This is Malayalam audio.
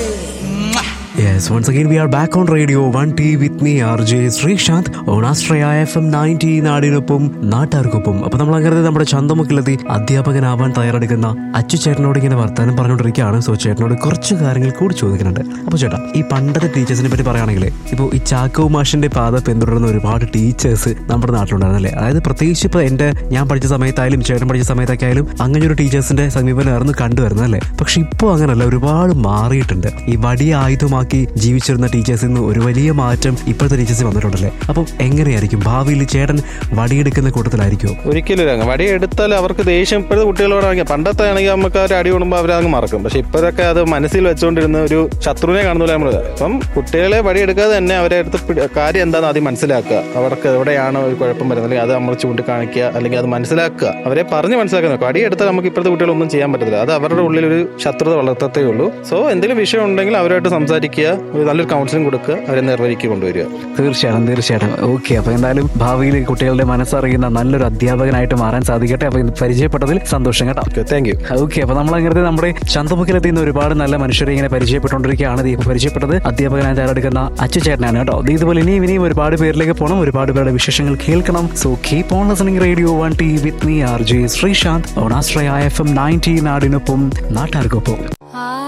Yes, once again we are back on Radio 1T with me RJ Sreesanth on Astraya FM 90 നാടിനൊപ്പം നാട്ടാർക്കൊപ്പം അപ്പൊ നമ്മൾ അങ്ങനെ നമ്മുടെ ചന്തമുക്കിലെത്തി അധ്യാപകനാവാൻ തയ്യാറെടുക്കുന്ന അച്ചു ചേട്ടനോട് ഇങ്ങനെ വർത്താനം പറഞ്ഞുകൊണ്ടിരിക്കുകയാണ് സോ ചേട്ടനോട് കുറച്ച് കാര്യങ്ങൾ കൂടി ചോദിക്കുന്നുണ്ട് അപ്പോൾ ചേട്ടാ ഈ പണ്ടത്തെ ടീച്ചേഴ്സിനെ പറ്റി പറയുകയാണെങ്കിൽ ഇപ്പോൾ ഈ ചാക്കോ മാഷിന്റെ പാത പിന്തുടരുന്ന ഒരുപാട് ടീച്ചേഴ്സ് നമ്മുടെ നാട്ടിലുണ്ടായിരുന്നല്ലേ അതായത് പ്രത്യേകിച്ച് ഇപ്പോൾ എൻ്റെ ഞാൻ പഠിച്ച സമയത്തായാലും ചേട്ടൻ പഠിച്ച സമയത്തൊക്കെ ആയാലും അങ്ങനെ ഒരു ടീച്ചേഴ്സിന്റെ സമീപനമായിരുന്നു കണ്ടുവരുന്നതല്ലേ പക്ഷെ ഇപ്പോൾ അങ്ങനല്ല ഒരുപാട് മാറിയിട്ടുണ്ട് ഈ വടിയ ആയുധമാക്കി ജീവിച്ചിരുന്ന ടീച്ചേഴ്സിൽ നിന്ന് ഒരു വലിയ മാറ്റം ഇപ്പോഴത്തെ ടീച്ചേഴ്സ് വന്നിട്ടുണ്ടല്ലേ അപ്പം എങ്ങനെയായിരിക്കും ഭാവിയിൽ ചേട്ടൻ വടിയെടുക്കുന്ന കൂട്ടത്തിലായിരിക്കുമോ ഒരിക്കലും ഇല്ല. വടി എടുത്താൽ അവർക്ക് ദേഷ്യം ഇപ്പോഴത്തെ കുട്ടികളോടാണെങ്കിൽ പണ്ടത്തെ ആണെങ്കിൽ നമുക്ക് അവർ അടി കൊടുക്കുമ്പോൾ അവരങ്ങ് മറക്കും പക്ഷെ ഇപ്പോഴൊക്കെ അത് മനസ്സിൽ വെച്ചുകൊണ്ടിരുന്ന ഒരു ശത്രുവിനെ കാണുന്നില്ല നമ്മൾ അപ്പം കുട്ടികളെ വടി എടുക്കാതെ തന്നെ അവരെ അടുത്ത് പിടി- കാര്യം എന്താണെന്ന് ആദ്യം മനസ്സിലാക്കുക അവർക്ക് എവിടെയാണ് ഒരു കുഴപ്പം വരുന്നത് അല്ലെങ്കിൽ അത് നമ്മൾ ചൂണ്ടിക്കാണിക്കുക അല്ലെങ്കിൽ അത് മനസ്സിലാക്കുക അവരെ പറഞ്ഞ് മനസ്സിലാക്കുക വടി എടുത്താൽ നമുക്ക് ഇപ്പോഴത്തെ കുട്ടികളൊന്നും ചെയ്യാൻ പറ്റത്തില്ല അത് അവരുടെ ഉള്ളിൽ ഒരു ശത്രുത വളർത്തത്തേ ഉള്ളൂ സോ എന്തെങ്കിലും വിഷയം ഉണ്ടെങ്കിൽ അവരുമായിട്ട് സംസാരിക്കുക ഒരു നല്ലൊരു കൗൺസിലിംഗ് കൊടുക്കുക അവരെ നിർവഹിക്ക് കൊണ്ടുവരിക തീർച്ചയായിട്ടും തീർച്ചയായിട്ടും ഓക്കെ അപ്പൊ എന്തായാലും ഭാവിയിൽ കുട്ടികളുടെ മനസ്സറിയുന്ന നല്ലൊരു അധ്യാപകനായിട്ട് മാറാൻ സാധിക്കട്ടെ അപ്പൊ ഇത് പരിചയപ്പെട്ടതിൽ സന്തോഷം കേട്ടോ ഓക്കെ താങ്ക് യു ഓക്കെ അപ്പൊ നമ്മൾ അങ്ങനത്തെ നമ്മുടെ ചന്തമുക്കിലെത്തിയുന്ന ഒരുപാട് നല്ല മനുഷ്യരെ ഇങ്ങനെ പരിചയപ്പെട്ടുകൊണ്ടിരിക്കുകയാണ് ദേ ഇപ്പൊ പരിചയപ്പെട്ടത് അധ്യാപകനായി തയ്യാറെടുക്കുന്ന അച്ചു ചേട്ടനാണ് കേട്ടോ ദേ ഇതുപോലെ ഇനിയും ഇനിയും ഒരുപാട് പേരിലേക്ക് പോകണം ഒരുപാട് പേരുടെ വിശേഷങ്ങൾ കേൾക്കണം so keep on listening radio one T with me R J Sreesanth Onashraya F M ninety നാടിനൊപ്പം നാട്ടാർക്കൊപ്പം